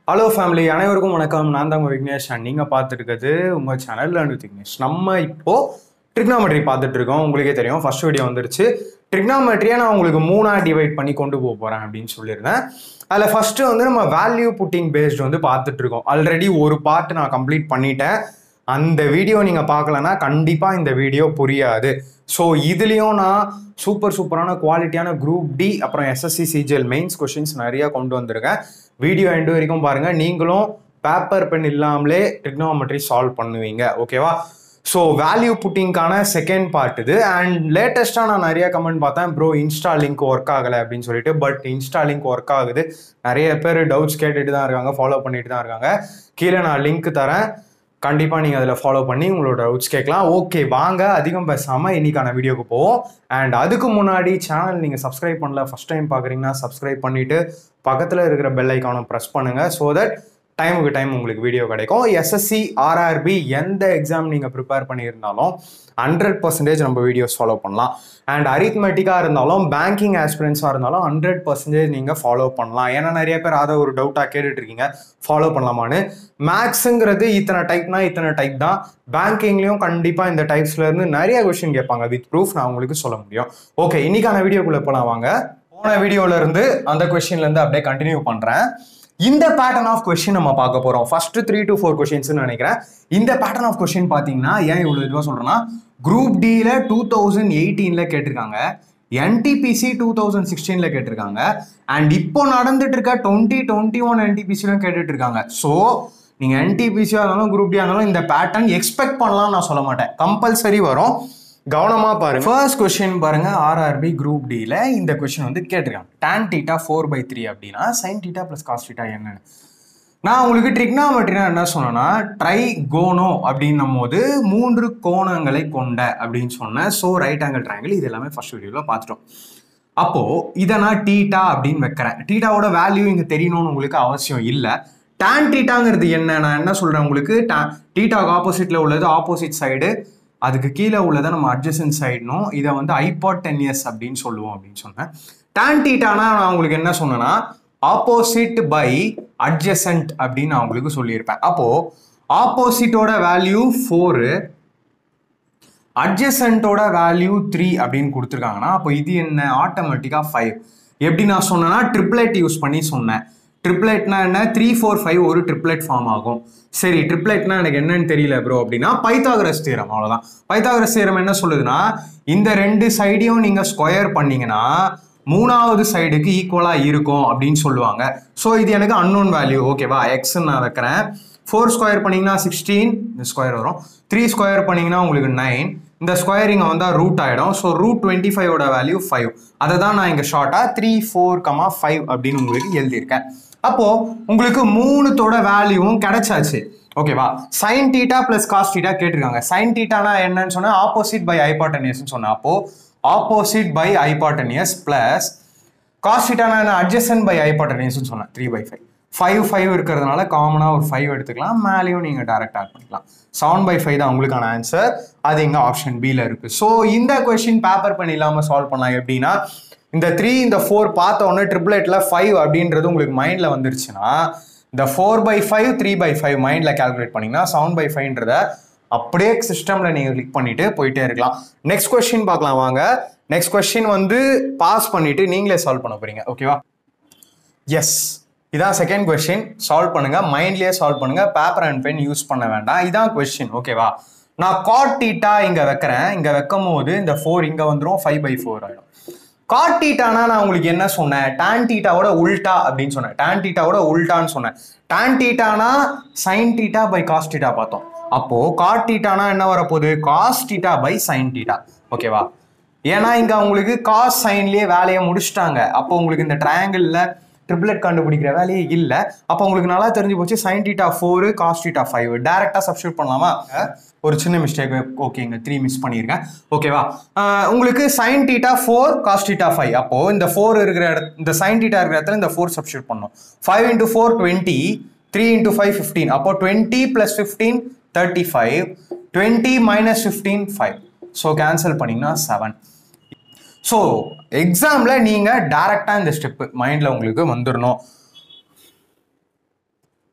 hello family அனைவருக்கும் வணக்கம் நான் தான் உங்கள் விக்னேஷ் அண்ட் நீங்கள் பார்த்துட்டு இருக்கிறது உங்கள் சேனல் லேர்ன் வித் விக்னேஷ் நம்ம இப்போ ட்ரிக்னாமெட்ரி பார்த்துட்டு இருக்கோம் உங்களுக்கே தெரியும் ஃபர்ஸ்ட் வீடியோ வந்துருச்சு ட்ரிக்னாமெட்ரியை நான் உங்களுக்கு மூணாக டிவைட் பண்ணி கொண்டு போக போகிறேன் அப்படின்னு சொல்லியிருந்தேன் அதில் ஃபஸ்ட்டு வந்து நம்ம வேல்யூ புட்டிங் பேஸ்டு வந்து பார்த்துட்டு இருக்கோம் ஆல்ரெடி ஒரு பார்ட் நான் கம்ப்ளீட் பண்ணிட்டேன் அந்த வீடியோ நீங்கள் பார்க்கலன்னா கண்டிப்பாக இந்த வீடியோ புரியாது ஸோ இதுலேயும் நான் சூப்பர் சூப்பரான குவாலிட்டியான குரூப் டி அப்புறம் எஸ்எஸ்சி சிஜிஎல் மெயின்ஸ் கொஷின்ஸ் நிறையா கொண்டு வந்திருக்கேன் வீடியோ எண்டு வரைக்கும் பாருங்கள் நீங்களும் பேப்பர் பென் இல்லாமலே ட்ரிக்னோமெட்ரி சால்வ் பண்ணுவீங்க ஓகேவா ஸோ வேல்யூ புட்டிங்கான செகண்ட் பார்ட் இது அண்ட் லேட்டஸ்ட்டாக நான் நிறைய கமெண்ட் பார்த்தேன் ப்ரோ இன்ஸ்டா லிங்க் ஒர்க் ஆகலை அப்படின்னு சொல்லிட்டு பட் இன்ஸ்டா லிங்க் ஒர்க் ஆகுது நிறைய பேர் டவுட்ஸ் கேட்டுட்டு தான் இருக்காங்க ஃபாலோ பண்ணிட்டு தான் இருக்காங்க கீழே நான் லிங்க் தரேன் கண்டிப்பாக நீங்கள் அதில் ஃபாலோ பண்ணி உங்களோட டவுட்ஸ் கேட்கலாம் ஓகே வாங்க அதிகம் பேசாமல் இன்னைக்கான வீடியோக்கு போவோம் அண்ட் அதுக்கு முன்னாடி சேனல் நீங்கள் சப்ஸ்கிரைப் பண்ணல ஃபஸ்ட் டைம் பார்க்குறீங்கன்னா சப்ஸ்கிரைப் பண்ணிவிட்டு பக்கத்தில் இருக்கிற பெல் ஐக்கானை ப்ரெஸ் பண்ணுங்கள் ஸோ தட் டைமுக்கு டைம் உங்களுக்கு வீடியோ கிடைக்கும் எஸ்எஸ்சி ஆர்ஆர்பி எந்த எக்ஸாம் நீங்கள் ப்ரிப்பேர் பண்ணியிருந்தாலும் ஹண்ட்ரட் பர்சன்டேஜ் நம்ம வீடியோஸ் ஃபாலோ பண்ணலாம் அண்ட் அரித்மெட்டிக்காக இருந்தாலும் பேங்கிங் ஆஸ்பிரன்ஸாக இருந்தாலும் ஹண்ட்ரட் பர்சன்டேஜ் நீங்கள் ஃபாலோ பண்ணலாம் ஏன்னா நிறைய பேர் அதை ஒரு டவுட்டாக கேட்டுட்டு இருக்கீங்க ஃபாலோ பண்ணலாமான்னு மேக்ஸுங்கிறது இத்தனை டைப்னா இத்தனை டைப் தான் பேங்கிங்லேயும் கண்டிப்பாக இந்த டைப்ஸ்ல இருந்து நிறைய கொஷின் கேட்பாங்க வித் ப்ரூஃப் நான் உங்களுக்கு சொல்ல முடியும் ஓகே இன்னைக்கான வீடியோக்குள்ளே போகலாம் வாங்க போன வீடியோல இருந்து அந்த கொஷின்ல இருந்து அப்படியே கண்டினியூ பண்றேன் இந்த பேட்டர்ன் ஆஃப் கொஸ்டின் நம்ம பார்க்க போறோம் first three to four questions நினைக்கிறேன் இந்த பேட்டர்ன் ஆஃப் கொஸ்டின் பார்த்தீங்கன்னா ஏன் இவ்வளோ இதுவாக சொல்றேன்னா குரூப் டியில் டூ தௌசண்ட் எயிட்டீனில் கேட்டிருக்காங்க என்டிபிசி டூ தௌசண்ட் சிக்ஸ்டீனில் கேட்டிருக்காங்க அண்ட் இப்போ நடந்துட்டு இருக்க டுவெண்ட்டி டுவெண்ட்டி ஒன் என்டிபிசிலும் கேட்டுட்டு இருக்காங்க ஸோ நீங்கள் என்டிபிசியாக இருந்தாலும் குரூப் டியாக இருந்தாலும் இந்த பேட்டர்ன் எக்ஸ்பெக்ட் பண்ணலாம் நான் சொல்ல மாட்டேன் கம்பல்சரி வரும் கவனமாக பாருங்க ஃபர்ஸ்ட் கொஸ்டின் பாருங்க ஆர்ஆர்பி குரூப் டியில் இந்த கொஸ்டின் வந்து கேட்டிருக்காங்க tan theta four by three அப்படின்னா sine theta plus cos theta என்னன்னு நான் உங்களுக்கு ட்ரிக்னாமெட்ரினா என்ன சொன்னேன்னா ட்ரை கோனோ அப்படின்னும் போது மூன்று கோணங்களை கொண்ட அப்படின்னு சொன்னேன் ஸோ ரைட் ஆங்கிள் ட்ரையாங்கிள் இது எல்லாமே ஃபர்ஸ்ட் வீடியோவில் பார்த்துட்டோம் அப்போ இதை நான் டீட்டா அப்படின்னு வைக்கிறேன் டீட்டாவோட வேல்யூ இங்கே தெரியணும்னு உங்களுக்கு அவசியம் இல்லை tan டீட்டாங்கிறது என்ன நான் என்ன சொல்றேன் உங்களுக்கு டீட்டாக்கு ஆப்போசிட்ல உள்ளது ஆப்போசிட் சைடு அதுக்கு கீழே உள்ளதை நம்ம அட்ஜசன் சைடுனும் இதை வந்து ஐபாட்டென்னியஸ் அப்படின்னு சொல்லுவோம் அப்படின்னு சொன்னேன் tan டீட்டானா நான் உங்களுக்கு என்ன சொன்னேன்னா ஆப்போசிட் பை அட்ஜசன்ட் அப்படின்னு நான் உங்களுக்கு சொல்லியிருப்பேன் அப்போ ஆப்போசிட்டோட வேல்யூ ஃபோரு அட்ஜசன்ட்டோட வேல்யூ த்ரீ அப்படின்னு கொடுத்துருக்காங்கன்னா அப்போ இது என்ன ஆட்டோமேட்டிக்காக ஃபைவ் எப்படி நான் சொன்னேன்னா ட்ரிப்ளெட் யூஸ் பண்ணி சொன்னேன் ட்ரிப்ளெட்னா என்ன த்ரீ ஃபோர் ஃபைவ் ஒரு ட்ரிப்ளெட் ஃபார்ம் ஆகும் சரி ட்ரிப்ளெட்னா எனக்கு என்னன்னு தெரியல ப்ரோ அப்படின்னா பைத்தாகரஸ் தீரம் அவ்வளோதான் பைத்தாகரஸ் தீரம் என்ன சொல்லுதுன்னா இந்த ரெண்டு சைடையும் நீங்கள் ஸ்கொயர் பண்ணீங்கன்னா மூணாவது சைடுக்கு ஈக்குவலாக இருக்கும் அப்படின்னு சொல்லுவாங்க ஸோ இது எனக்கு அன்னோன் வேல்யூ ஓகேவா எக்ஸ்ன்னு நான் வைக்கிறேன் ஃபோர் ஸ்கொயர் பண்ணீங்கன்னா சிக்ஸ்டீன் இந்த ஸ்கொயர் வரும் த்ரீ ஸ்கொயர் பண்ணீங்கன்னா உங்களுக்கு நைன் இந்த ஸ்கொயரிங் வந்தால் ரூட் ஆகிடும் ஸோ ரூட் டுவெண்ட்டி ஃபைவோட வேல்யூ ஃபைவ் அதை தான் நான் இங்கே ஷார்ட்டாக த்ரீ ஃபோர் கமா ஃபைவ் அப்படின்னு உங்களுக்கு எழுதியிருக்கேன் அப்போது உங்களுக்கு மூணுத்தோட வேல்யூவும் கிடைச்சாச்சு ஓகேவா sine theta plus cos theta கேட்டிருக்காங்க சைன் டீட்டானா என்னன்னு சொன்னா ஆப்போசிட் பை ஐபாட்டனியஸ்னு சொன்னேன் அப்போ opposite by hypotenuse plus cos டீட்டானா என்ன அட்ஜசன் பை ஐபாட்டனியஸ்னு சொன்னேன் three by five five five இருக்கிறதுனால காமனாக ஒரு ஃபைவ் எடுத்துக்கலாம் மேலேயும் நீங்கள் டேரக்ட் ஆட் பண்ணிக்கலாம் செவன் பை ஃபைவ் தான் உங்களுக்கான ஆன்சர் அது இங்கே ஆப்ஷன் பியில் இருக்குது ஸோ இந்த கொஷின் பேப்பர் பண்ணி இல்லாமல் சால்வ் பண்ணலாம் எப்படின்னா இந்த த்ரீ இந்த ஃபோர் பார்த்த உடனே ட்ரிப்ளெட்டில் ஃபைவ் அப்படின்றது உங்களுக்கு மைண்டில் வந்துருச்சுன்னா இந்த four by five three by five மைண்டில் கால்குலேட் பண்ணிங்கன்னா செவன் பை ஃபைவ்ன்றத அப்படியே சிஸ்டமில் நீங்கள் கிளிக் பண்ணிட்டு போயிட்டே இருக்கலாம் நெக்ஸ்ட் கொஸ்டின் பார்க்கலாம் வாங்க நெக்ஸ்ட் கொஸ்டின் வந்து பாஸ் பண்ணிட்டு நீங்களே சால்வ் பண்ண போறீங்க ஓகேவா எஸ் இதான் செகண்ட் கொஸ்டின் சால்வ் பண்ணுங்க மைண்ட்லயே சால்வ் பண்ணுங்க பேப்பர் அண்ட் பென் யூஸ் பண்ண வேண்டாம் இதான் கொஸ்டின் ஓகேவா நான் காட் டீட்டா இங்க வைக்கிறேன் இங்க வைக்கும் போது இந்த ஃபோர் இங்க வந்துடும் ஃபைவ் பை ஃபோர் ஆயிடும் காட் டீட்டானா நான் உங்களுக்கு என்ன சொன்னேன் டான் டீட்டாவோட உல்டா அப்படின்னு சொன்னேன் டான் டீட்டாவோட உல்டான்னு சொன்னேன் டான் டீட்டானா sine theta by cos theta பார்த்தோம் அப்போ காட் டீட்டானா என்ன வரப்போகுது cos theta by sine theta ஓகேவா ஏன்னா இங்க உங்களுக்கு காஸ் சைன்லயே வேலையை முடிச்சிட்டாங்க அப்போ உங்களுக்கு இந்த ட்ரையாங்கிளில் ட்ரிபிளட் கண்டுபிடிக்கிற வேலையே இல்லை அப்போ உங்களுக்கு நல்லா தெரிஞ்சு போச்சு sine theta four cos theta five டேரெக்டாக சப்ஸ்டியூட் பண்ணலாமா ஒரு சின்ன மிஸ்டேக் ஓகேங்க த்ரீ மிஸ் பண்ணியிருக்கேன் ஓகேவா உங்களுக்கு sine theta four cos theta five அப்போ இந்த ஃபோர் இருக்கிற இடத்து இந்த சைன் டீட்டா இருக்கிற இடத்துல இந்த ஃபோர் சப்ஸ்டியூட் பண்ணணும் five into four twenty three into five fifteen அப்போ twenty plus fifteen thirty five twenty minus fifteen five so cancel பண்ணிங்கன்னா செவன் ஸோ எக்ஸாமில் நீங்கள் டேரெக்டாக இந்த ஸ்டெப்பு மைண்டில் உங்களுக்கு வந்துடணும்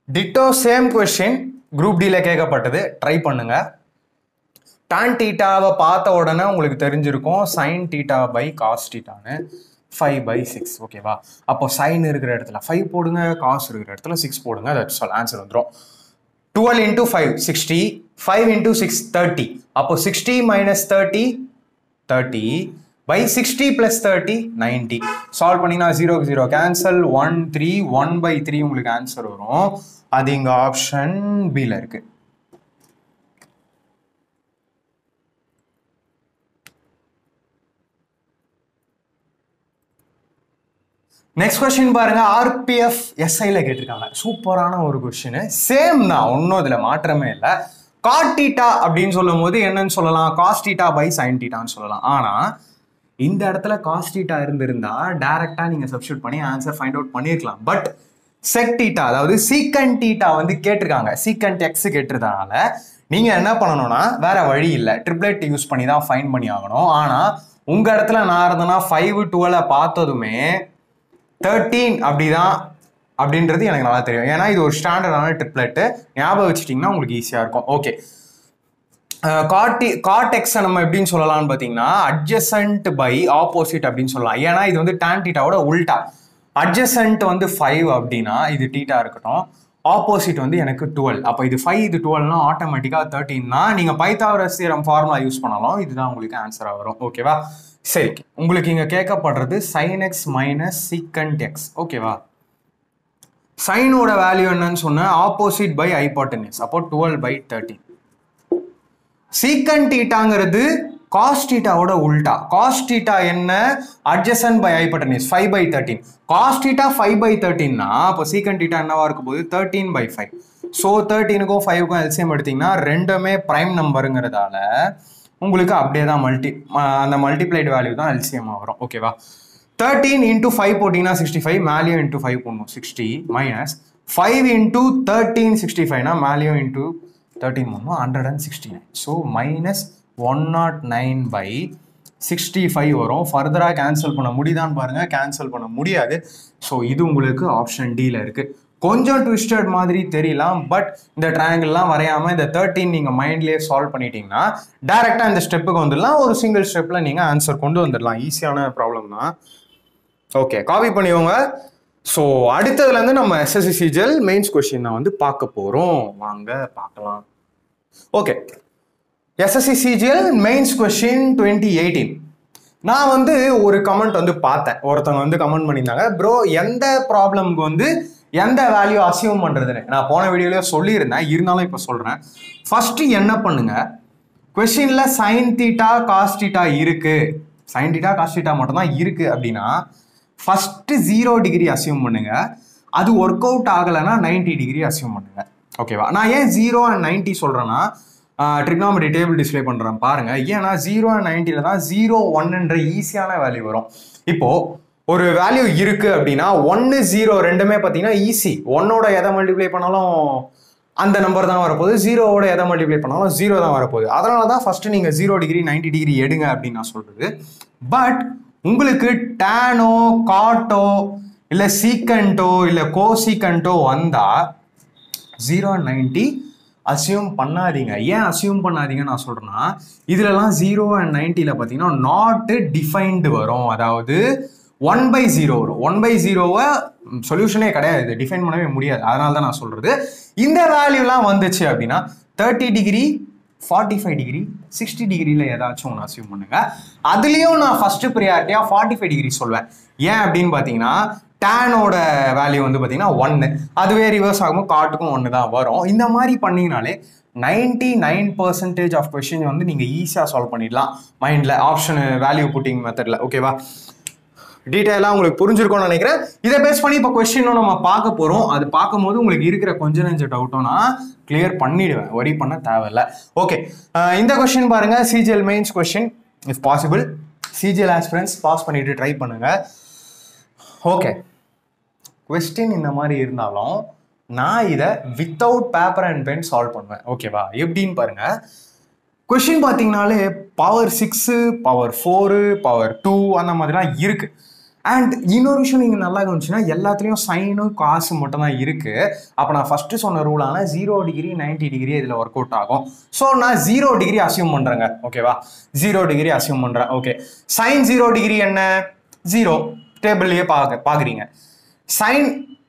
டிட்டோ சேம் கொஷின் குரூப் டில கேட்கப்பட்டது ட்ரை பண்ணுங்க டான் டீட்டாவை பார்த்த உடனே உங்களுக்கு தெரிஞ்சிருக்கும் சைன் டீட்டா பை காஸ் டீட்டான்னு ஃபைவ் பை சிக்ஸ் ஓகேவா அப்போ சைன் இருக்கிற இடத்துல ஃபைவ் போடுங்க காஸ் இருக்கிற இடத்துல சிக்ஸ் போடுங்க தட்ஸ் ஆல் ஆன்சர் வந்துடும் twelve into five sixty five into six thirty அப்போ sixty minus thirty thirty by sixty plus thirty ninety solve பண்ணிங்கன்னா ஜீரோக்கு zero cancel one three one by three உங்களுக்கு answer வரும் அது இங்கே ஆப்ஷன் பியில் இருக்கு நெக்ஸ்ட் கொஸ்டின் பாருங்க ஆர்பிஎஃப் எஸ்ஐல கேட்டிருக்காங்க சூப்பரான ஒரு கொஸ்டின் சேம் தான் ஒன்றும் இதில் மாற்றமே இல்லை காட்டீட்டா அப்படின்னு சொல்லும் போது என்னன்னு சொல்லலாம் காஸ்டீட்டா பை சைன் டீட்டான்னு சொல்லலாம் ஆனால் இந்த இடத்துல காஸ்டீட்டா இருந்திருந்தா டைரக்டா நீங்க சப்ஸ்டியூட் பண்ணி ஆன்சர் ஃபைண்ட் அவுட் பண்ணியிருக்கலாம் பட் செக் டீட்டா அதாவது சீக்கன் டீட்டா வந்து கேட்டிருக்காங்க சீக்கன் எக்ஸ் கேட்டிருந்தனால நீங்க என்ன பண்ணணும்னா வேற வழி இல்லை ட்ரிப்ளெட் யூஸ் பண்ணி தான் ஃபைன் பண்ணி ஆகணும் ஆனா உங்க இடத்துல நான் இருந்தேன்னா ஃபைவ் டுவெலை பார்த்ததுமே தேர்ட்டீன் அப்படிதான் அப்படின்றது எனக்கு நல்லா தெரியும் ஏன்னா இது ஒரு ஸ்டாண்டர்டான ட்ரிப்ளெட்டு ஞாபகம் வச்சுட்டிங்கன்னா உங்களுக்கு ஈஸியாக இருக்கும் ஓகே காட்டி காட் எக்ஸை நம்ம எப்படின்னு சொல்லலாம்னு பார்த்தீங்கன்னா அட்ஜசன்ட் பை ஆப்போசிட் அப்படின்னு சொல்லலாம் ஏன்னா இது வந்து டான் டீட்டாவோட உல்டா அட்ஜசன்ட் வந்து ஃபைவ் அப்படின்னா இது டீட்டா இருக்கட்டும் ஆப்போசிட் வந்து எனக்கு டுவெல் அப்போ இது ஃபைவ் இது டுவெல்னா ஆட்டோமேட்டிக்காக தேர்ட்டின்னா நீங்கள் பைத்தாவரஸ் தியரம் ஃபார்முலா யூஸ் பண்ணாலும் இதுதான் உங்களுக்கு ஆன்சராக வரும் ஓகேவா சரி உங்களுக்கு இங்கே கேட்கப்படுறது sine x minus secant x ஓகேவா சைனோட வேல்யூ என்னன்னு சொன்னேன் ஆப்போசிட் பை ஐபாட்டனிஸ் அப்போ டுவெல் பை தேர்ட்டின் சீக்கன் டீட்டாங்கிறது காஸ் டீட்டாவோட உல்டா காஸ் டீட்டா என்ன adjacent by hypotenuse five by thirteen cos theta five by தேர்ட்டின்னா அப்போ சீக்கன் டீட்டா என்னவா இருக்கும் போது தேர்ட்டீன் பை ஃபைவ் ஸோ தேர்ட்டீனுக்கும் ஃபைவுக்கும் எல்சிஎம் எடுத்தீங்கன்னா ரெண்டுமே ப்ரைம் நம்பருங்கிறதால உங்களுக்கு அப்படியே தான் மல்டி அந்த மல்டிப்ளைடு வேல்யூ தான் எல்சிஎம் வரும் ஓகேவா தேர்ட்டீன் இன்டூ ஃபைவ் போட்டிங்கன்னா சிக்ஸ்டி ஃபைவ் மேலேயும் இன்டூ ஃபைவ் போடணும் sixty minus five into thirteen sixty ஃபைவ்னா மேலேயும் இன்டூ தேர்ட்டீன் பண்ணணும் hundred and sixty nine so minus one nought nine by sixty five வரும் ஃபர்தராக கேன்சல் பண்ண முடியுதான்னு பாருங்கள் கேன்சல் பண்ண முடியாது ஸோ இது உங்களுக்கு ஆப்ஷன் டியில் இருக்குது கொஞ்சம் ட்விஸ்டட் மாதிரி தெரியலாம் பட் இந்த ட்ரையாங்கிள்லாம் வரையாமல் இந்த தேர்ட்டீன் நீங்கள் மைண்ட்லேயே சால்வ் பண்ணிட்டீங்கன்னா டேரெக்டாக இந்த ஸ்டெப்புக்கு வந்துடலாம் ஒரு சிங்கிள் ஸ்டெப்பில் நீங்கள் ஆன்சர் கொண்டு வந்துடலாம் ஈஸியான ப்ராப்ளம் தான் ஓகே காப்பி பண்ணிக்கோங்க ஸோ அடுத்ததுலேருந்து நம்ம எஸ்எஸ்சி சிஜிஎல் மெயின்ஸ் கொஷின் நான் வந்து பார்க்க போகிறோம் வாங்க பார்க்கலாம் okay SSC CGL mains question twenty eighteen நான் வந்து ஒரு கமெண்ட் வந்து பார்த்தேன் ஒருத்தவங்க வந்து கமெண்ட் பண்ணியிருந்தாங்க ப்ரோ எந்த ப்ராப்ளம்க்கு வந்து எந்த வேல்யூ அசியூம் பண்ணுறதுன்னு நான் போன வீடியோலயே சொல்லியிருந்தேன் இருந்தாலும் இப்போ சொல்கிறேன் ஃபஸ்ட்டு என்ன பண்ணுங்க கொஷினில் சைன் தீட்டா காஸ் தீட்டா இருக்கு சைன் தீட்டா காஸ் தீட்டா மட்டும்தான் இருக்கு அப்படின்னா ஃபஸ்ட்டு ஜீரோ டிகிரி அசியூம் பண்ணுங்க அது ஒர்க் அவுட் ஆகலைன்னா நைன்டி டிகிரி அசியூம் பண்ணுங்க ஓகேவா நான் ஏன் ஜீரோ அண்ட் நைன்டி சொல்கிறேன்னா ட்ரிக்னாமெட்ரி டேபிள் டிஸ்ப்ளே பண்ணுறேன் பாருங்க ஏன்னா ஜீரோ அண்ட் நைன்ட்டியில் தான் ஜீரோ ஒன்னுன்ற ஈஸியான வேல்யூ வரும் இப்போ ஒரு வேல்யூ இருக்கு அப்படின்னா ஒன்று ஜீரோ ரெண்டுமே பார்த்தீங்கன்னா ஈஸி ஒன்னோட எதை மல்டிப்ளை பண்ணாலும் அந்த நம்பர் தான் வரப்போகுது ஜீரோவோட எதை மல்டிப்ளை பண்ணாலும் ஜீரோ தான் வரப்போகுது அதனால தான் ஃபர்ஸ்ட் நீங்கள் ஜீரோ டிகிரி நைன்டி டிகிரி எடுங்க அப்படின்னு நான் சொல்றது பட் உங்களுக்கு டேனோ காட்டோ இல்லை சீக்கண்டோ இல்லை கோசீக்கண்டோ வந்தால் ஜீரோ நைன்ட்டி அசியூம் பண்ணாதீங்க ஏன் அசியூம் பண்ணாதீங்கன்னு நான் சொல்கிறேன்னா இதுலலாம் ஜீரோ அண்ட் நைன்ட்டியில் பார்த்தீங்கன்னா நாட்டு டிஃபைன்டு வரும் அதாவது ஒன் பை ஜீரோ வரும் ஒன் பை ஜீரோவை சொல்யூஷனே கிடையாது இது டிஃபைன் பண்ணவே முடியாது அதனால தான் நான் சொல்கிறது இந்த வேல்யூலாம் வந்துச்சு அப்படின்னா thirty degree forty five degree sixty டிகிரியில் ஏதாச்சும் ஒன்று அசியூம் பண்ணுங்க அதுலேயும் நான் ஃபர்ஸ்ட் ப்ரியாரிட்டியாக ஃபார்ட்டி ஃபைவ் டிகிரி சொல்வேன் ஏன் அப்படின்னு பார்த்தீங்கன்னா டேனோட வேல்யூ வந்து பார்த்தீங்கன்னா ஒன்று அதுவே ரிவர்ஸ் ஆகும் காட்டுக்கும் ஒன்று தான் வரும் இந்த மாதிரி பண்ணீங்கனாலே ninety nine percentage of question வந்து நீங்கள் ஈஸியாக சால்வ் பண்ணிடலாம் மைண்டில் ஆப்ஷன் வேல்யூ புட்டிங் மெத்தடில் ஓகேவா டீட்டெயிலாக உங்களுக்கு புரிஞ்சிருக்கும்னு நினைக்கிறேன் இதை பேஸ் பண்ணி இப்போ கொஸ்டினும் நம்ம பார்க்க போகிறோம் அது பார்க்கும்போது உங்களுக்கு இருக்கிற கொஞ்ச நெஞ்ச டவுட்டும் நான் கிளியர் பண்ணிடுவேன் ஒரி பண்ண தேவையில்ல ஓகே இந்த கொஸ்டின் பாருங்க CGL mains question if possible CGL aspirants pass பண்ணிட்டு ட்ரை பண்ணுங்க ஓகே கொஸ்டின் இந்த மாதிரி இருந்தாலும் நான் இதை without paper and pen solve பண்ணுவேன் ஓகேவா எப்படின்னு பாருங்க கொஷின் பார்த்தீங்கனாலே power six power four power two அந்த மாதிரிலாம் இருக்கு அண்ட் இன்னொரு விஷயம் நீங்கள் நல்லா கவனிச்சுன்னா எல்லாத்துலேயும் சைனும் காசு மட்டும் தான் இருக்குது அப்போ நான் ஃபஸ்ட்டு சொன்ன ரூலான ஜீரோ டிகிரி 90 டிகிரி இதில் ஒர்க் அவுட் ஆகும் ஸோ நான் ஜீரோ டிகிரி அசியூம் பண்ணுறேங்க ஓகேவா ஜீரோ டிகிரி அசியூம் பண்ணுறேன் ஓகே சைன் ஜீரோ டிகிரி என்ன ஜீரோ டேபிள்லேயே பார்க்க பார்க்குறீங்க sine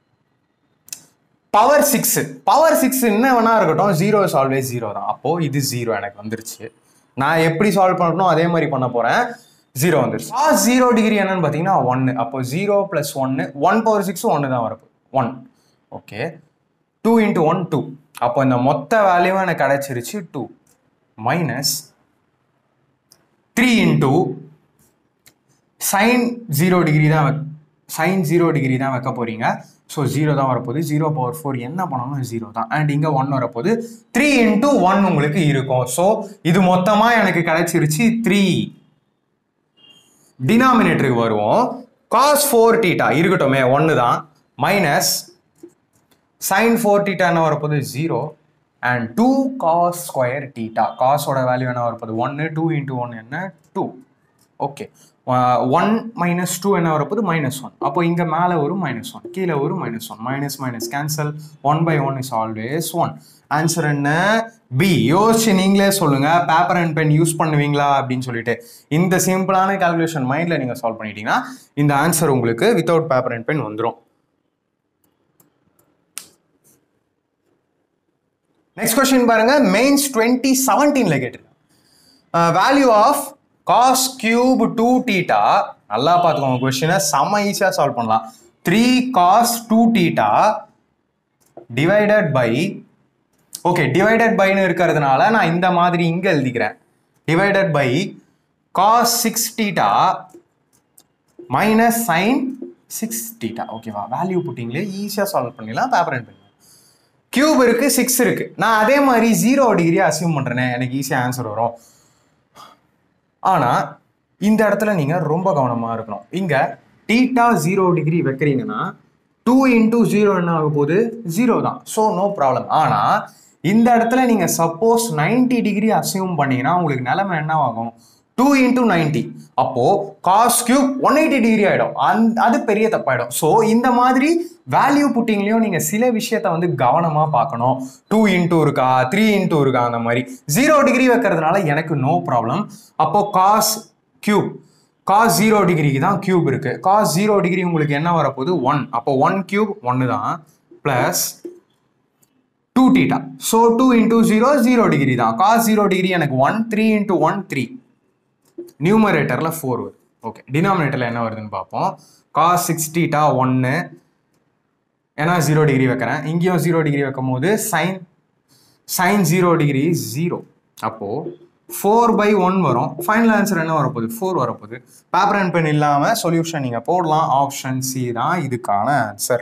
power six power six என்ன வேணா இருக்கட்டும் ஜீரோ இஸ் ஆல்வேஸ் ஜீரோ தான் அப்போ இது ஜீரோ எனக்கு வந்துருச்சு நான் எப்படி சால்வ் பண்ணணும் அதே மாதிரி பண்ண போறேன் ஜீரோ வந்துருச்சு காஸ் ஜீரோ டிகிரி என்னன்னு பார்த்தீங்கன்னா ஒன்று அப்போ ஜீரோ ப்ளஸ் ஒன்று ஒன் பவர் சிக்ஸ் ஒன்று தான் வரப்போ one okay two into one two அப்போ இந்த மொத்த வேல்யூவும் எனக்கு கிடைச்சிருச்சு two minus three into sine zero degree தான் சைன் ஜீரோ டிகிரி தான் வைக்க போறீங்க ஸோ ஜீரோ தான் வரப்போகுது ஜீரோ பவர் ஃபோர் என்ன பண்ணாலும் ஜீரோ தான் அண்ட் இங்கே ஒன் வரப்போகுது த்ரீ இன்ட்டு ஒன் உங்களுக்கு இருக்கும் ஸோ இது மொத்தமாக எனக்கு கிடைச்சிருச்சு த்ரீ டினாமினேட்டருக்கு வருவோம் காஸ் ஃபோர் டீட்டா இருக்கட்டுமே ஒன்று தான் மைனஸ் சைன் ஃபோர் டீட்டா என்ன வரப்போகுது zero and two cos square theta காஸோட வேல்யூ என்ன வரப்போகுது ஒன்று டூ இன்ட்டு ஒன் என்ன two okay one minus two என்ன வரப்போகுது மைனஸ் ஒன் அப்போ இங்கே மேலே ஒரு மைனஸ் ஒன் கீழே ஒரு minus one minus minus cancel one by one is always one answer என்ன பி யோசிச்சு நீங்களே சொல்லுங்க பேப்பர் அண்ட் பென் யூஸ் பண்ணுவீங்களா அப்படின்னு சொல்லிட்டு இந்த சிம்பிளான கால்குலேஷன் மைண்டில் நீங்கள் சால்வ் பண்ணிட்டீங்கன்னா இந்த ஆன்சர் உங்களுக்கு வித்தவுட் பேப்பர் அண்ட் பென் வந்துடும் நெக்ஸ்ட் கொஸ்டின் பாருங்க மெயின்ஸ் டுவெண்ட்டி செவன்டீன்ல கேட்டிருக்கேன் value of cos cube two theta நல்லா பார்த்துக்கோங்க கொஸ்டினை செம்ம ஈஸியாக சால்வ் பண்ணலாம் three cos two theta divided by okay divided பைன்னு இருக்கிறதுனால நான் இந்த மாதிரி இங்கே எழுதிக்கிறேன் divided by cos six theta minus sine six theta ஓகேவா வேல்யூ புட்டிங்களே ஈஸியாக சால்வ் பண்ணிடலாம் பேப்பர் அண்ட் பென் கியூப் இருக்கு சிக்ஸ் இருக்கு நான் அதே மாதிரி ஜீரோ டிகிரி அசியூம் பண்றேனே எனக்கு ஈஸியாக ஆன்சர் வரும் ஆனா இந்த இடத்துல நீங்க ரொம்ப கவனமா இருக்கணும் இங்க டீட்டா ஜீரோ டிகிரி வைக்கிறீங்கன்னா டூ இன்டூ ஜீரோ என்ன ஆக போகுது ஜீரோ தான் ஸோ நோ ப்ராப்ளம் ஆனா இந்த இடத்துல நீங்க சப்போஸ் 90 டிகிரி அசியூம் பண்ணீங்கன்னா உங்களுக்கு நிலைமை என்ன ஆகும் டூ இன்டூ நைன்டி அப்போ cos cube one eighty degree ஆயிடும் அந்த அது பெரிய தப்பாயிடும் ஸோ இந்த மாதிரி வேல்யூ புட்டிங்லயும் நீங்க சில விஷயத்த வந்து கவனமா பார்க்கணும் டூ இன்டூ இருக்கா த்ரீ இன்டூ இருக்கா அந்த மாதிரி ஜீரோ டிகிரி வைக்கிறதுனால எனக்கு நோ ப்ராப்ளம் அப்போ காஸ் கியூப் காஸ் ஜீரோ டிகிரிக்கு தான் கியூப் இருக்கு காஸ் ஜீரோ டிகிரி உங்களுக்கு என்ன வரப்போகுது ஒன் அப்போ ஒன் கியூப் ஒன்று தான் plus two theta so two into zero zero degree தான் காஸ் ஜீரோ டிகிரி எனக்கு one three into one three நியூமரேட்டரில் ஃபோர் வருது ஓகே டினாமினேட்டரில் என்ன வருதுன்னு பார்ப்போம் காஸ் சிக்ஸ் டீட்டா ஒன்று ஏன்னா ஜீரோ டிகிரி வைக்கிறேன் இங்கேயும் ஜீரோ டிகிரி வைக்கும் போது sine sine zero degree zero அப்போது ஃபோர் பை ஒன் வரும் ஃபைனல் ஆன்சர் என்ன வரப்போகுது ஃபோர் வரப்போகுது பேப்பர் அண்ட் பென் இல்லாமல் சொல்யூஷன் நீங்கள் போடலாம் ஆப்ஷன் சி தான் இதுக்கான ஆன்சர்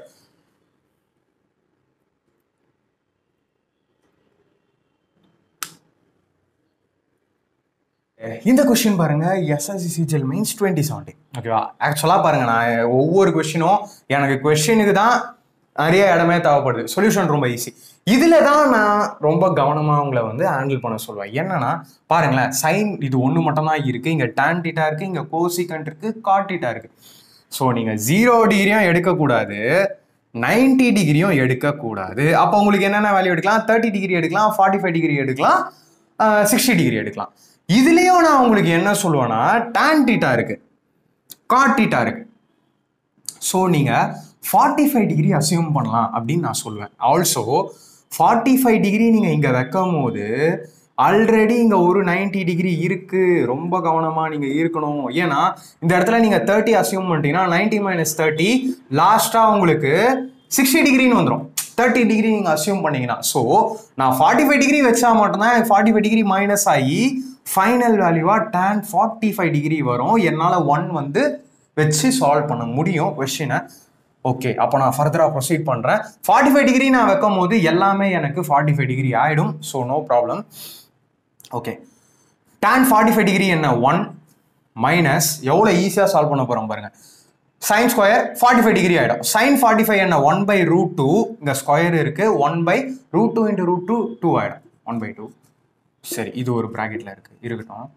இந்த கொஸ்டின் பாருங்க SSC CGL means twenty seventy ஓகேவா ஆக்சுவலாக பாருங்க நான் ஒவ்வொரு கொஸ்டினும் எனக்கு கொஸ்டினுக்கு தான் நிறைய இடமே தேவைப்படுது சொல்யூஷன் ரொம்ப ஈஸி இதில் தான் நான் ரொம்ப கவனமாக உங்களை வந்து ஹேண்டில் பண்ண சொல்லுவேன் என்னன்னா பாருங்களேன் சைன் இது ஒன்று மட்டும் தான் இருக்குது இங்கே டேன் டீட்டா இருக்குது இங்கே கோசிகண்ட் இருக்குது காட் டீட்டா இருக்குது ஸோ நீங்கள் ஜீரோ டிகிரியும் எடுக்கக்கூடாது 90 டிகிரியும் எடுக்கக்கூடாது அப்போ உங்களுக்கு என்னென்ன வேல்யூ எடுக்கலாம் தேர்ட்டி டிகிரி எடுக்கலாம் ஃபார்ட்டி ஃபைவ் டிகிரி எடுக்கலாம் சிக்ஸ்டி டிகிரி எடுக்கலாம் இதுலேயும் நான் உங்களுக்கு என்ன சொல்லுவேன்னா tan டீட்டா இருக்கு காட் டீட்டா இருக்கு ஸோ நீங்கள் ஃபார்ட்டி ஃபைவ் டிகிரி அசியூம் பண்ணலாம் அப்படின்னு நான் சொல்லுவேன் ஆல்சோ ஃபார்ட்டி ஃபைவ் டிகிரி நீங்கள் இங்கே வைக்கும் போது ஆல்ரெடி இங்கே ஒரு 90 டிகிரி இருக்குது ரொம்ப கவனமாக நீங்கள் இருக்கணும் ஏன்னா இந்த இடத்துல நீங்கள் தேர்ட்டி அசியூம் பண்ணிட்டீங்கன்னா நைன்டி மைனஸ் தேர்ட்டி லாஸ்ட்டாக உங்களுக்கு சிக்ஸ்டி டிகிரின்னு வந்துடும் தேர்ட்டி டிகிரி நீங்கள் அசியூம் பண்ணீங்கன்னா ஸோ நான் ஃபார்ட்டி ஃபைவ் டிகிரி வச்சா மட்டும்தான் ஃபார்ட்டி ஃபைவ் டிகிரி மைனஸ் ஆகி ஃபைனல் வேல்யூவாக டேன் ஃபார்ட்டி ஃபைவ் டிகிரி வரும் என்னால் ஒன் வந்து வச்சு சால்வ் பண்ண முடியும் கொஷினை ஓகே அப்போ நான் ஃபர்தராக ப்ரொசீட் பண்ணுறேன் ஃபார்ட்டி ஃபைவ் டிகிரி நான் வைக்கும் போது எல்லாமே எனக்கு ஃபார்ட்டி ஃபைவ் டிகிரி ஆகிடும் so no problem okay tan forty five degree என்ன ஒன் மைனஸ் எவ்வளோ ஈஸியாக சால்வ் பண்ண போகிறோம் பாருங்க sine square forty five degree ஆகிடும் சைன் ஃபார்ட்டி ஃபைவ் என்ன ஒன் பை ரூட் டூ இங்கே ஸ்கொயர் இருக்கு one by root two into root two two ஆகிடும் ஒன் பை டூ சரி இது ஒரு ப்ராக்கெட்டில் இருக்குது இருக்கட்டும்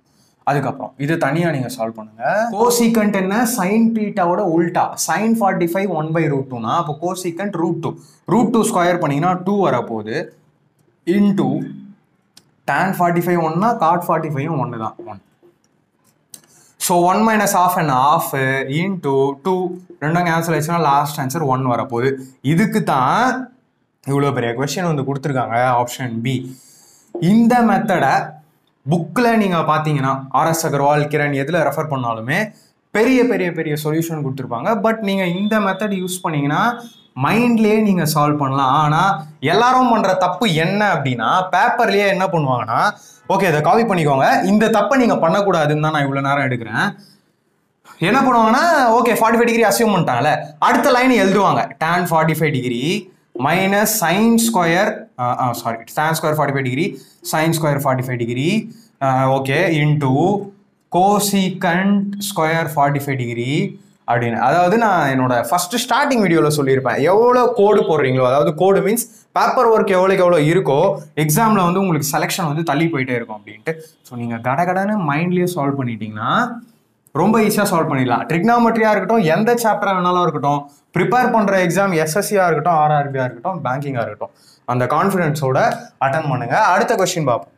அதுக்கப்புறம் இது தனியாக நீங்கள் சால்வ் பண்ணுங்க கோசிகண்ட் என்ன சைன் டீட்டாவோட உல்டா sine forty five one by root டூனா அப்போ cosecant root two root two square பண்ணிங்கன்னா டூ வரப்போகுது இன்டூ tan ஃபார்ட்டி ஃபைவ் ஒன்னா காட் ஃபார்ட்டி ஃபைவும் ஒன்று தான் one so one minus of and of into two ரெண்டும் கேன்சல் ஆயிடுச்சுன்னா லாஸ்ட் ஆன்சர் ஒன் வரப்போகுது இதுக்கு தான் இவ்வளோ பெரிய கொஸ்டின் வந்து கொடுத்துருக்காங்க ஆப்ஷன் பி இந்த மெத்தடை புக்கில் நீங்கள் பார்த்தீங்கன்னா ஆர்எஸ் அகர்வால் கிரண் எதில் ரெஃபர் பண்ணாலுமே பெரிய பெரிய பெரிய சொல்யூஷன் கொடுத்துருப்பாங்க பட் நீங்கள் இந்த மெத்தட் யூஸ் பண்ணீங்கன்னா மைண்ட்லேயே நீங்கள் சால்வ் பண்ணலாம் ஆனால் எல்லாரும் பண்ணுற தப்பு என்ன அப்படின்னா பேப்பர்லேயே என்ன பண்ணுவாங்கன்னா ஓகே இதை காப்பி பண்ணிக்கோங்க இந்த தப்பை நீங்கள் பண்ணக்கூடாதுன்னு தான் நான் இவ்வளோ நேரம் எடுக்கிறேன் என்ன பண்ணுவாங்கன்னா okay forty five degree assume பண்ணிட்டாங்கல்ல அடுத்த லைன் எழுதுவாங்க tan forty five degree minus sine square sorry tan square forty five degree sine square forty five degree okay into cosecant square forty five degree அப்படின்னு அதாவது நான் என்னோட first starting வீடியோவில் சொல்லியிருப்பேன் எவ்வளோ கோடு போடுறீங்களோ அதாவது கோடு மீன்ஸ் பேப்பர் ஒர்க் எவ்வளோக்கு எவ்வளோ இருக்கோ எக்ஸாமில் வந்து உங்களுக்கு செலெக்ஷன் வந்து தள்ளி போயிட்டே இருக்கும் அப்படின்ட்டு ஸோ நீங்கள் கடகடன்னு மைண்ட்லேயே சால்வ் பண்ணிட்டீங்கன்னா ரொம்ப ஈஸியாக சால்வ் பண்ணிடலாம் ட்ரிக்னாமெட்ரியாக இருக்கட்டும் எந்த சாப்டராக வேணாலும் இருக்கட்டும் ப்ரிப்பேர் பண்ணுற எக்ஸாம் எஸ்எஸ்சியாக இருக்கட்டும் ஆர்ஆர்பியாக இருக்கட்டும் பேங்கிங்காக இருக்கட்டும் அந்த கான்ஃபிடென்ஸோட அட்டன் பண்ணுங்க அடுத்த கொஸ்டின் பார்ப்போம்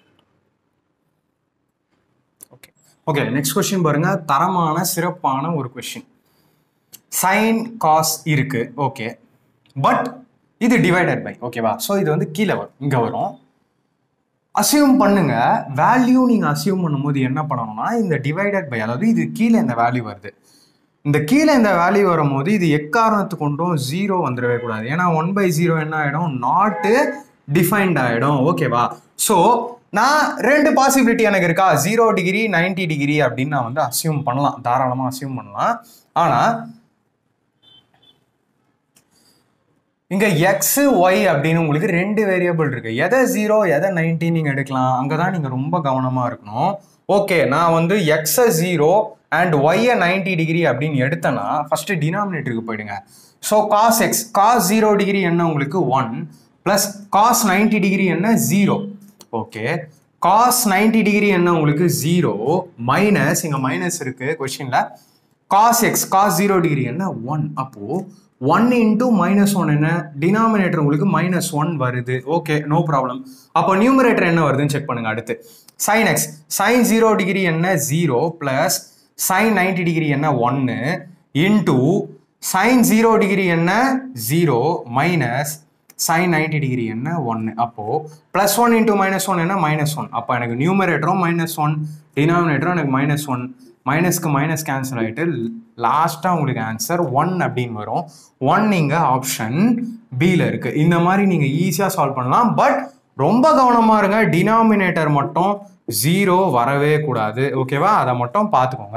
ஓகே ஓகே நெக்ஸ்ட் கொஸ்டின் பாருங்க தரமான சிறப்பான ஒரு கொஸ்டின் சைன் காஸ் இருக்கு ஓகே பட் இது டிவைடட் பை ஓகேவா ஸோ இது வந்து கீழே வரும் இங்கே வரும் அசியூம் பண்ணுங்க வேல்யூ நீங்க அசியூம் பண்ணும்போது என்ன பண்ணணும்னா இந்த டிவைடட் பை அதாவது இது கீழே இந்த வேல்யூ வருது இந்த கீழே இந்த வேல்யூ வரும்போது இது எக்காரணத்து கொண்டும் ஜீரோ வந்துடவே கூடாது ஏன்னா ஒன் பை ஜீரோ என்ன ஆகிடும் நாட்டு டிஃபைன்ட் ஆகிடும் ஓகேவா ஸோ நான் ரெண்டு பாசிபிலிட்டி எனக்கு இருக்கா ஜீரோ டிகிரி 90 டிகிரி அப்படின்னு நான் வந்து அசியூம் பண்ணலாம் தாராளமாக அசியூம் பண்ணலாம் ஆனால் இங்க எக்ஸ் ஒய் அப்படின்னு உங்களுக்கு ரெண்டு வேரியபிள் இருக்கு எதை ஜீரோ எதை நைன்டி நீங்க எடுக்கலாம் அங்கதான் நீங்க ரொம்ப கவனமா இருக்கணும் ஓகே நான் வந்து எக்ஸ ஜீரோ அண்ட் ஒய்யை நைன்டி டிகிரி அப்படின்னு எடுத்தேன்னா ஃபர்ஸ்ட் டினாமினேட்டருக்கு போயிடுங்க so cos x cos zero degree என்ன உங்களுக்கு one plus cos ninety degree என்ன zero okay cos ninety degree என்ன உங்களுக்கு ஜீரோ மைனஸ் இங்க மைனஸ் இருக்கு கொஸ்டின்ல cos x cos zero degree என்ன ஒன் அப்போ ஒன் இன்டூ மைனஸ் ஒன் என்ன டினாமினேட்டர் உங்களுக்கு மைனஸ் ஒன் வருது ஓகே நோ ப்ராப்ளம் அப்போ நியூமரேட்டர் என்ன வருதுன்னு செக் பண்ணுங்க அடுத்து sign x sine zero degree என்ன zero plus sine ninety degree என்ன ஒன்று இன்டூ சைன் ஜீரோ டிகிரி என்ன zero minus sine ninety degree என்ன ஒன்று அப்போது plus one into minus one என்ன மைனஸ் ஒன் அப்போ எனக்கு நியூமரேட்டரும் மைனஸ் ஒன் டினாமினேட்டரும் எனக்கு மைனஸ் ஒன் மைனஸ்க்கு மைனஸ் கேன்சல் ஆகிட்டு லாஸ்ட்டாக உங்களுக்கு ஆன்சர் ஒன் அப்படின்னு வரும் ஒன் இங்கே ஆப்ஷன் பியில் இருக்குது இந்த மாதிரி நீங்கள் ஈஸியாக சால்வ் பண்ணலாம் பட் ரொம்ப கவனமாக இருங்க டினாமினேட்டர் மட்டும் ஜீரோ வரவே கூடாது ஓகேவா அதை மட்டும் பார்த்துக்கோங்க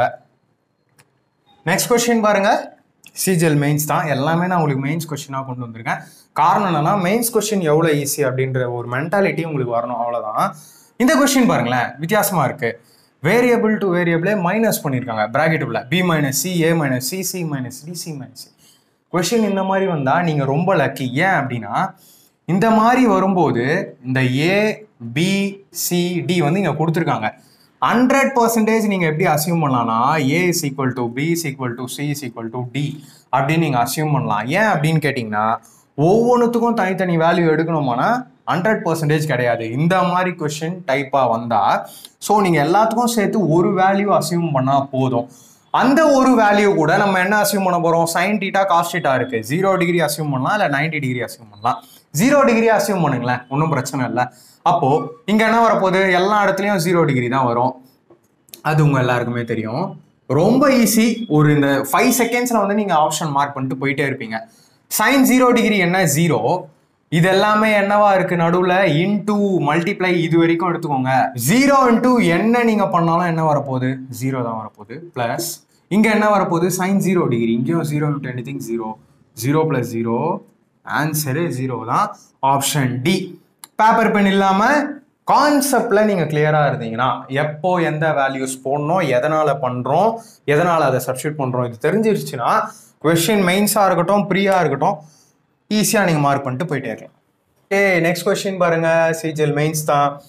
நெக்ஸ்ட் கொஸ்டின் பாருங்க சிஜிஎல் மெயின்ஸ் தான் எல்லாமே நான் உங்களுக்கு மெயின்ஸ் கொஸ்டினாக கொண்டு வந்திருக்கேன் காரணம் என்னன்னா மெயின்ஸ் கொஸ்டின் எவ்வளோ ஈஸி அப்படின்ற ஒரு மென்டாலிட்டி உங்களுக்கு வரணும் அவ்வளோதான் இந்த கொஸ்டின் பாருங்களேன் வித்தியாசமா இருக்கு வேரியபிள் டு வேரியபிளே மைனஸ் பண்ணியிருக்காங்க பிராக்கெட்டுக்குள்ள B minus C A minus C C minus D C minus C question இந்த மாதிரி வந்தால் நீங்கள் ரொம்ப லக்கி ஏன் அப்படின்னா இந்த மாதிரி வரும்போது இந்த ஏ பி சி டி வந்து இங்கே கொடுத்துருக்காங்க ஹண்ட்ரட் பர்சன்டேஜ் நீங்கள் எப்படி அசியூம் பண்ணலாம்னா A is equal to B is equal to C is equal to D அப்படின்னு நீங்கள் அசியூம் பண்ணலாம் ஏன் அப்படின்னு கேட்டிங்கன்னா ஒவ்வொன்றுத்துக்கும் தனித்தனி வேல்யூ எடுக்கணுமானா ஹண்ட்ரட் பர்சன்டேஜ் கிடையாது இந்த மாதிரி கொஷின் டைப்பாக வந்தால் ஸோ நீங்கள் எல்லாத்துக்கும் சேர்த்து ஒரு வேல்யூ அசியூம் பண்ணால் போதும் அந்த ஒரு வேல்யூ கூட நம்ம என்ன அசியூம் பண்ண போகிறோம் சைன் டீட்டா காஸ் டீட்டா இருக்கு ஜீரோ டிகிரி அசியூம் பண்ணலாம் இல்லை நைன்டி டிகிரி அசியூம் பண்ணலாம் ஜீரோ டிகிரி அசியூம் பண்ணுங்களேன் ஒன்றும் பிரச்சனை இல்லை அப்போ இங்க என்ன வரப்போகுது எல்லா இடத்துலையும் ஜீரோ டிகிரி தான் வரும் அது உங்க எல்லாருக்குமே தெரியும் ரொம்ப ஈஸி ஒரு இந்த ஃபைவ் செகண்ட்ஸ்ல வந்து நீங்க ஆப்ஷன் மார்க் பண்ணிட்டு போயிட்டே இருப்பீங்க சைன் ஜீரோ டிகிரி என்ன ஜீரோ இது எல்லாமே என்னவா இருக்கு நடுவுல இன்டூ மல்டிப்ளை இது வரைக்கும் எடுத்துக்கோங்க ஜீரோ இன்டூ என்ன நீங்க பண்ணாலும் என்ன வரப்போகுது ஜீரோ தான் வரப்போகுது பிளஸ் இங்க என்ன வரப்போகுது சைன் ஜீரோ டிகிரி இங்கேயும் zero into anything zero zero plus zero answer zero தான் ஆப்ஷன் டி பேப்பர் பென் இல்லாம கான்செப்ட்ல நீங்க கிளியரா இருந்தீங்கன்னா எப்போ எந்த வேல்யூஸ் போடணும் எதனால பண்றோம் எதனால அதை சப்ஸ்டியூட் பண்றோம் இது தெரிஞ்சிருச்சுன்னா கொஸ்டின் மெயின்ஸா இருக்கட்டும் ப்ரீயா இருக்கட்டும் ஈஸியா நீங்க மார்க் பண்ணிட்டு போயிட்டே இருக்கலாம் ஓகே நெக்ஸ்ட் கொஸ்டின் பாருங்க சிஜிஎல் மெயின்ஸ் தான்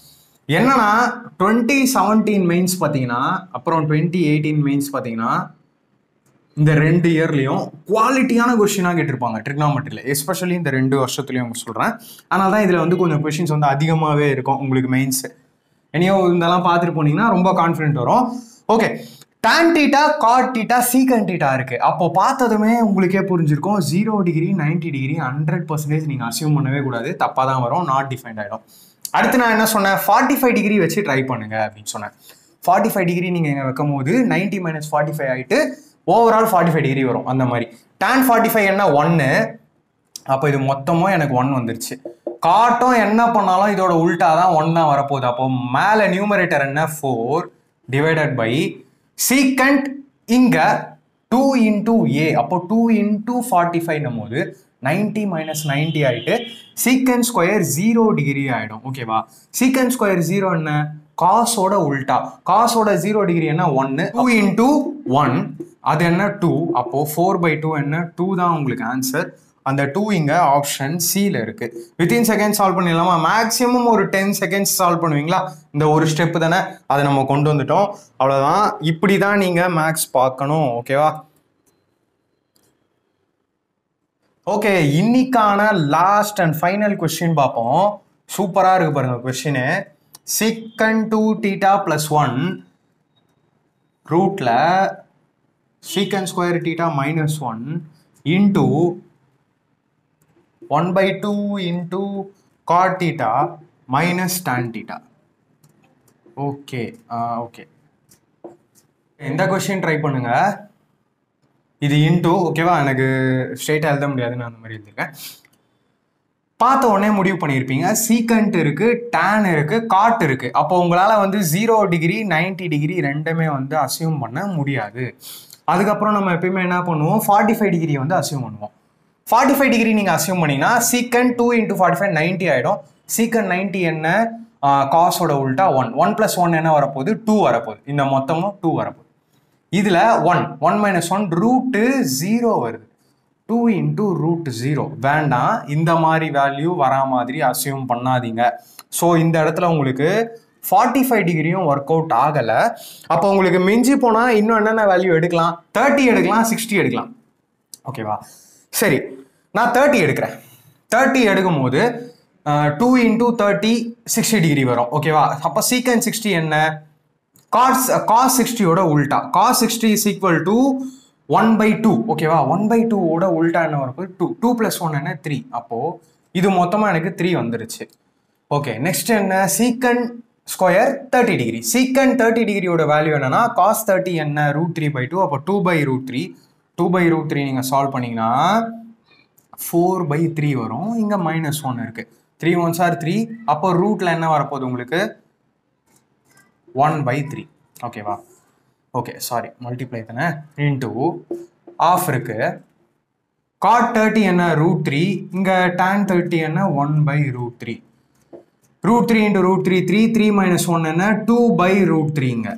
என்னன்னா டுவெண்ட்டி செவன்டீன் மெயின்ஸ் பார்த்தீங்கன்னா அப்புறம் டுவெண்ட்டி எயிட்டீன் மெயின்ஸ் பார்த்தீங்கன்னா இந்த ரெண்டு இயர்லையும் குவாலிட்டியான கொஷினாக கேட்டிருப்பாங்க ட்ரிக்னாமெட்ரியில் எஸ்பெஷலி இந்த ரெண்டு வருஷத்துலையும் உங்களுக்கு சொல்கிறேன் அதனால தான் இதில் வந்து கொஞ்சம் கொஷின்ஸ் வந்து அதிகமாகவே இருக்கும் உங்களுக்கு மெயின்ஸ் இனியோ இதெல்லாம் பார்த்துட்டு போனீங்கன்னா ரொம்ப கான்ஃபிடென்ட் வரும் okay tan theta cot theta secant theta இருக்கு அப்போ பார்த்ததுமே உங்களுக்கே புரிஞ்சிருக்கும் zero degree 90 degree hundred percentage நீங்கள் அசியூம் பண்ணவே கூடாது தப்பாக தான் வரும் நாட் டிஃபைன்ட் ஆகிடும் அடுத்து நான் என்ன சொன்னேன் ஃபார்ட்டி ஃபைவ் டிகிரி வச்சு ட்ரை பண்ணுங்க அப்படின்னு சொன்னேன் ஃபார்ட்டி ஃபைவ் டிகிரி நீங்கள் இங்கே வைக்கும் போது நைன்டி மைனஸ் ஃபார்ட்டி ஃபைவ் ஆகிட்டு ஓவரால் ஃபார்ட்டி ஃபைவ் டிகிரி வரும் அந்த மாதிரி tan ஃபார்ட்டி ஃபைவ் என்ன ஒன்று அப்போ இது மொத்தமும் எனக்கு ஒன் வந்துருச்சு காட்டும் என்ன பண்ணாலும் இதோட உல்டா தான் ஒன் தான் வரப்போகுது அப்போ மேலே நியூமரேட்டர் என்ன ஃபோர் டிவைடட் பை சீக்கண்ட் இங்க டூ இன்டூ ஏ அப்போ டூ இன்டூ ஃபார்ட்டி ஃபைவ்னும் போது நைன்டி மைனஸ் நைன்டி ஆயிட்டு சீக்கண்ட் ஸ்கொயர் ஜீரோ டிகிரி ஆயிடும் ஓகேவா சீக்கண்ட் ஸ்கொயர் ஜீரோ என்ன காசோட உல்டா காசோட ஜீரோ டிகிரி என்ன ஒன்னு டூ இன்டூ ஒன் அது என்ன டூ அப்போ ஃபோர் பை டூ என்ன டூ தான் உங்களுக்கு ஆன்சர் அந்த டூ இங்க ஆப்ஷன் சியில் இருக்கு வித்தின் செகண்ட் சால்வ் பண்ணிடலாமா மேக்ஸிமம் ஒரு டென் செகண்ட்ஸ் சால்வ் பண்ணுவீங்களா இந்த ஒரு ஸ்டெப் தானே அதை நம்ம கொண்டு வந்துட்டோம் அவ்வளோதான் இப்படி தான் நீங்க மேக்ஸ் பார்க்கணும் ஓகேவா ஓகே இன்னைக்கான லாஸ்ட் அண்ட் ஃபைனல் கொஸ்டின் பார்ப்போம் சூப்பராக இருக்கு பாருங்க question secant two theta plus one ரூட்ல secant square theta minus one into one by two into cot theta minus tan theta okay okay இந்த கொஸ்டின் ட்ரை பண்ணுங்க இது இன்டூ ஓகேவா எனக்கு ஸ்ட்ரெயிட்டாக எழுத முடியாதுன்னு அந்த மாதிரி எழுதிருக்கேன் பார்த்த உடனே முடிவு பண்ணியிருப்பீங்க சீக்கண்ட் இருக்கு டேன் இருக்கு காட் இருக்கு அப்போ உங்களால் வந்து ஜீரோ டிகிரி 90 டிகிரி ரெண்டுமே வந்து அசியூம் பண்ண முடியாது அதுக்கப்புறம் நம்ம எப்பயுமே என்ன பண்ணுவோம் ஃபார்ட்டி ஃபைவ் டிகிரி வந்து அசியூம் பண்ணுவோம் ஃபார்ட்டி ஃபைவ் டிகிரி நீங்கள் அசியூம் பண்ணீங்கன்னா secant two into forty five ninety ஆகிடும் சீக்கன் நைன்ட்டி என்ன காசோட உல்ட்டா ஒன் ஒன் ப்ளஸ் ஒன் என்ன வரப்போகுது டூ வரப்போகுது இந்த மொத்தமும் டூ வரப்போகுது இதில் one one minus one root zero வருது டூ இன்டூ ரூட் ஜீரோ வேண்டாம் இந்த மாதிரி வேல்யூ வரா மாதிரி அசியூம் பண்ணாதீங்க ஸோ இந்த இடத்துல உங்களுக்கு ஃபார்ட்டி ஃபைவ் டிகிரியும் ஒர்க் அவுட் ஆகலை அப்போ உங்களுக்கு மிஞ்சி போனால் இன்னும் என்னென்ன வேல்யூ எடுக்கலாம் தேர்ட்டி எடுக்கலாம் சிக்ஸ்டி எடுக்கலாம் ஓகேவா சரி நான் தேர்ட்டி எடுக்கிறேன் தேர்ட்டி எடுக்கும் போது two into thirty sixty degree வரும் ஓகேவா அப்போ சீக்கன் சிக்ஸ்டி என்ன காஸ் காஸ் சிக்ஸ்டியோட உல்டா cos sixty is equal to one by two ஓகேவா ஒன் பை டூவோட உல்டா என்ன வரப்போது டூ டூ ப்ளஸ் ஒன் என்ன த்ரீ அப்போது இது மொத்தமாக எனக்கு த்ரீ வந்துருச்சு ஓகே நெக்ஸ்ட் என்ன secant square thirty degree secant thirty டிகிரியோட வேல்யூ என்னன்னா காஸ் தேர்ட்டி என்ன ரூட் த்ரீ பை டூ அப்போ two by root three two by root three நீங்கள் சால்வ் பண்ணீங்கன்னா ஃபோர் பை த்ரீ வரும் இங்கே மைனஸ் ஒன் இருக்குது த்ரீ ஒன் சார் த்ரீ அப்போ ரூட்டில் என்ன வரப்போகுது உங்களுக்கு ஒன் பை த்ரீ ஓகேவா ஓகே சாரி மல்டிப்ளை தானே இன்டூ ஆஃப் இருக்கு காட் தேர்ட்டி என்ன ரூட் த்ரீ இங்கே டேன் தேர்ட்டி என்ன one by root three root three into root three three three minus one என்ன டூ பை ரூட் த்ரீங்க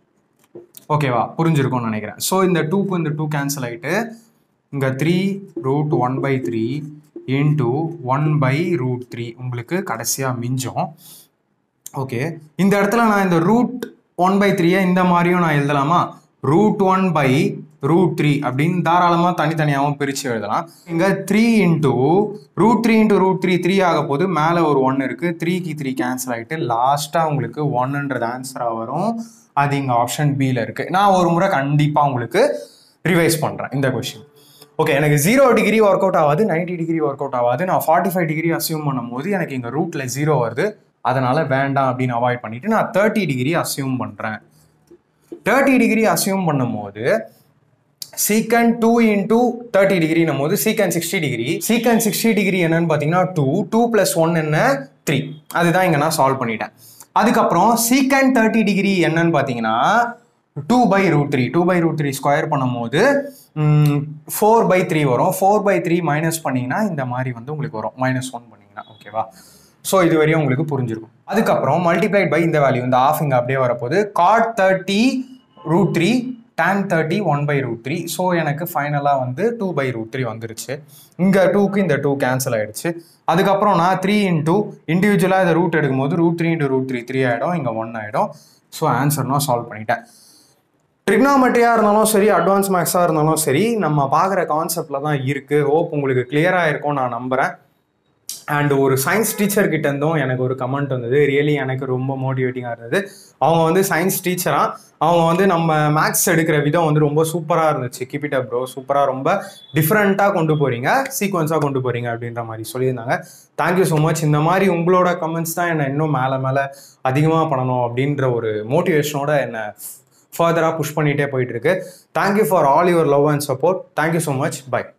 ஓகேவா புரிஞ்சிருக்கும்னு நினைக்கிறேன் ஸோ இந்த டூக்கு இந்த டூ கேன்சல் ஆகிட்டு இங்கே three root one by three into one by root three உங்களுக்கு கடைசியாக மிஞ்சம் ஓகே இந்த இடத்துல நான் இந்த ரூட் ஒன் பை த்ரீயை இந்த மாதிரியும் நான் எழுதலாமா root one by root three அப்படின்னு தாராளமாக தனித்தனியாகவும் பிரித்து எழுதலாம் இங்கே three into root three into root three three ஆக போது மேலே ஒரு ஒன் இருக்குது த்ரீக்கு த்ரீ கேன்சல் ஆகிட்டு லாஸ்ட்டாக உங்களுக்கு ஒன்னுன்றது ஆன்சராக வரும் அது இங்கே ஆப்ஷன் பியில் இருக்குது நான் ஒரு முறை கண்டிப்பாக உங்களுக்கு ரிவைஸ் பண்ணுறேன் இந்த கொஷின் ஓகே எனக்கு ஜீரோ டிகிரி ஒர்க் அவுட் ஆகாது நைன்டி டிகிரி ஒர்க் அவுட் ஆகாது நான் ஃபார்ட்டி ஃபைவ் டிகிரி அசியூம் பண்ணும்போது எனக்கு இங்கே ரூட்டில் ஜீரோ வருது அதனால வேண்டாம் அப்படின்னு அவாய்ட் பண்ணிட்டு நான் தேர்ட்டி டிகிரி அசியூம் பண்ணுறேன் தேர்ட்டி டிகிரி அசியூம் பண்ணும்போது சீக்கன் டூ இன்டூ தேர்ட்டி டிகிரினும் போது secant sixty degree secant sixty degree என்னன்னு பார்த்தீங்கன்னா டூ டூ ப்ளஸ் ஒன் என்ன த்ரீ அதுதான் இங்கே நான் சால்வ் பண்ணிட்டேன் அதுக்கப்புறம் சீக்கன் தேர்ட்டி டிகிரி என்னன்னு பார்த்தீங்கன்னா two by root three two by root three square பண்ணும்போது ஃபோர் பை த்ரீ வரும் ஃபோர் பை த்ரீ மைனஸ் பண்ணிங்கன்னா இந்த மாதிரி வந்து உங்களுக்கு வரும் மைனஸ் ஒன் பண்ணிங்கன்னா ஓகேவா ஸோ இது வரையும் உங்களுக்கு புரிஞ்சிருக்கும் அதுக்கப்புறம் மல்டிப்ளைட் பை இந்த வேல்யூ இந்த ஆஃப் இங்கே அப்படியே வரப்போது cot thirty root three tan thirty one by root three so எனக்கு ஃபைனலாக வந்து டூ பை ரூட் த்ரீ வந்துருச்சு இங்கே டூக்கு இந்த டூ கேன்சல் ஆகிடுச்சு அதுக்கப்புறம் நான் த்ரீ இன்டூ இண்டிவிஜுவலாக இதை ரூட் எடுக்கும்போது root three into root three three ஆகிடும் இங்கே ஒன் ஆகிடும் ஸோ ஆன்சர் நான் சால்வ் பண்ணிட்டேன் ட்ரிக்னாமெட்ரியாக இருந்தாலும் சரி அட்வான்ஸ் மேக்ஸாக இருந்தாலும் சரி நம்ம பார்க்குற கான்செப்டில் தான் இருக்குது ஹோப் உங்களுக்கு கிளியராக இருக்கும் நான் நம்புகிறேன் அண்ட் ஒரு சயின்ஸ் டீச்சர் கிட்ட இருந்தும் எனக்கு ஒரு கமெண்ட் வந்தது ரியலி எனக்கு ரொம்ப மோட்டிவேட்டிங்காக இருந்தது அவங்க வந்து சயின்ஸ் டீச்சராக அவங்க வந்து நம்ம மேக்ஸ் எடுக்கிற விதம் வந்து ரொம்ப சூப்பராக இருந்துச்சு கிபிட்ட ப்ரோ சூப்பராக ரொம்ப டிஃப்ரெண்ட்டாக கொண்டு போகிறீங்க சீக்வன்ஸாக கொண்டு போகிறீங்க அப்படின்ற மாதிரி சொல்லியிருந்தாங்க தேங்க்யூ ஸோ மச் இந்த மாதிரி உங்களோட கமெண்ட்ஸ் தான் என்னை இன்னும் மேலே மேலே அதிகமாக பண்ணணும் அப்படின்ற ஒரு மோட்டிவேஷனோட என்னை ஃபர்தராக புஷ் பண்ணிகிட்டே போயிட்டு இருக்கு thank you for all your love and support thank you so much by